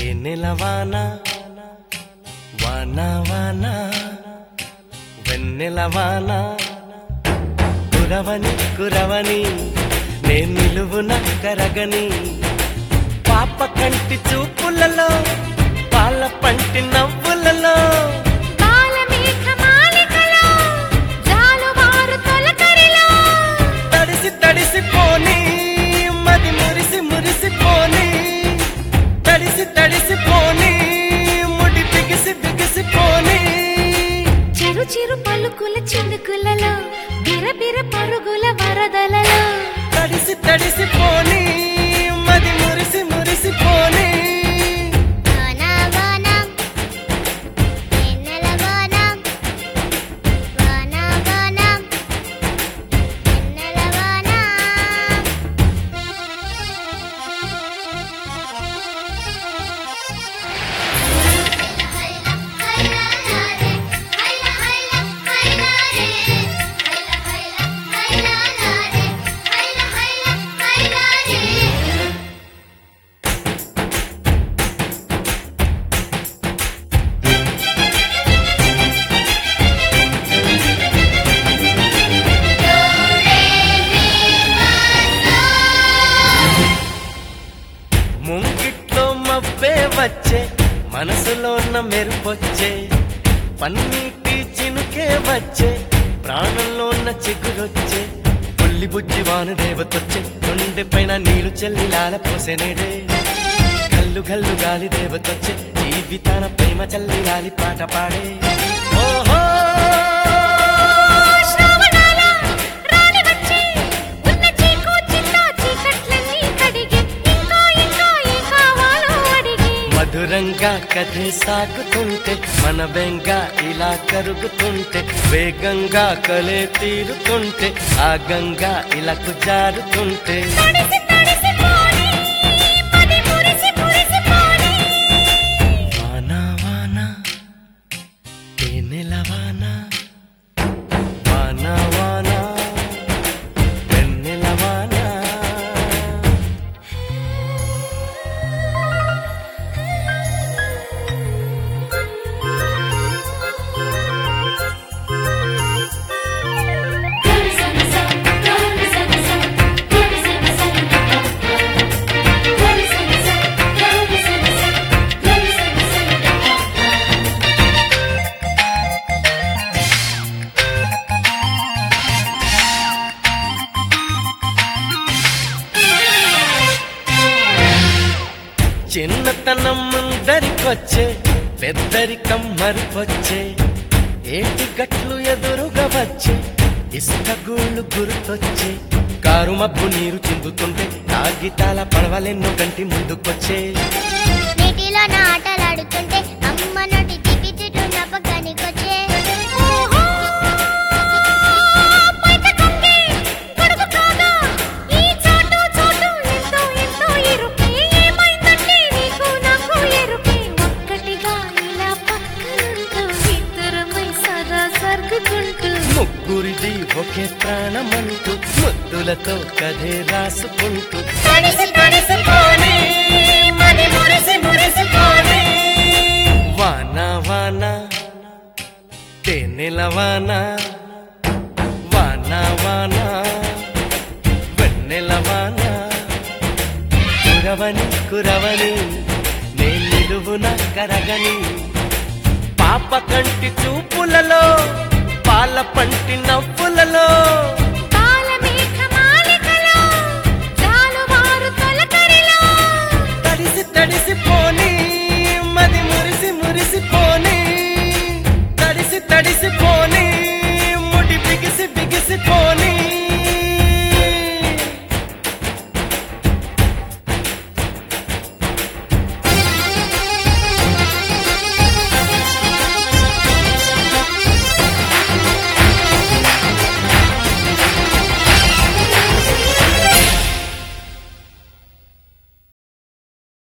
తేనెల వాన వాన వాన వెన్నెల వాన కురవని కురవని నేను నిలువున కరగని పాప కంటి చూపులలో పాల పంటి నవ్వులలో బాలమేఘమాలికలో, జాలువారు తొలకరిలో, తడిసి తడిసి పోని మది మురిసి మురిసి పోని తడిసి తడిసి పోని ముడి బిగిసి బిగిసి పోని చిరు చిరు పలుకుల చినుకులలో బిరబిర పరుగుల వరదలలో తడిసి తడిసి పోని మది మురిసి మురిసి పోని ముంగిట్లో మబ్బే వచ్చే మనసులో ఉన్న మెరుపొచ్చే పన్నీటి చినుకే వచ్చే ప్రాణంలో ఉన్న చిగురొచ్చే పుల్లి బుజ్జి వాన దేవతొచ్చే గుండె పైన నీరు చెల్లి లాల పోసెనేడే గల్లు గల్లు గాలి దేవతొచ్చే జీవితాన ప్రేమ చల్లి లాలి పాట పాడే ఓహో శ్రావణాల రాణి వచ్చి, ఉన్న చీకు చిన్న చీకట్లన్నీ కడిగి, ఇంకా ఇంకా ఏం కావాలో అడిగి. మధురంగా కథే సాగుతుంటే మన బెంగ ఇలా కరుగుతుంటే వేగంగా కలే తీరుతుంటే ఆ గంగా ఇలాకు జారుతుంటే తడిసి తడిసి పోనీ, మది మురిసి మురిసి పోనీ. వాన వాన తేనెల వాన వాన వాన వెన్నెల వాన చిన్నతనం ముందరికొచ్చే పెద్దరికం మరుపొచ్చే ఏటి గట్లు ఎదురుగా వచ్చే ఇసుక గూళ్ళు గుర్తొచ్చే కారు మబ్బు నీరు చిందుతుంటే కాగితాల పడవలెన్నో గంటి ముందుకొచ్చే నీటిలో ఆటలాడుతుంటే అమ్మ నోటి తిప్పి చుట్టూ నప్పగానికొచ్చే ఓహో, బయట కమ్మి, గొడుగు కాగా, ఈ చాటు చాటు ఎంతో ఎంతో ఇరుకే. ఏమైందంటే నీకు నాకు ఎరుకే. ఒక్కటిగా ఇలా పక్కనుంటూ, ఇద్దరమై సదా సర్దుకుంటూ. ముగ్గురిది ఒకే ప్రాణమంటూ ముద్దులతో కథే రాసుకుంటూ తడిసి తడిసి పోనీ, మది మురిసి మురిసి పోనీ. వాన వాన తేనెల వాన వాన వాన వెన్నెల వాన కురవని కురవని నే నిలువున కరగని పాప కంటి చూపులలో పాల పంటి నవ్వులలో బాలమేఘమాలికలో, జాలువారు తొలకరిలో, తడిసి తడిసి పోని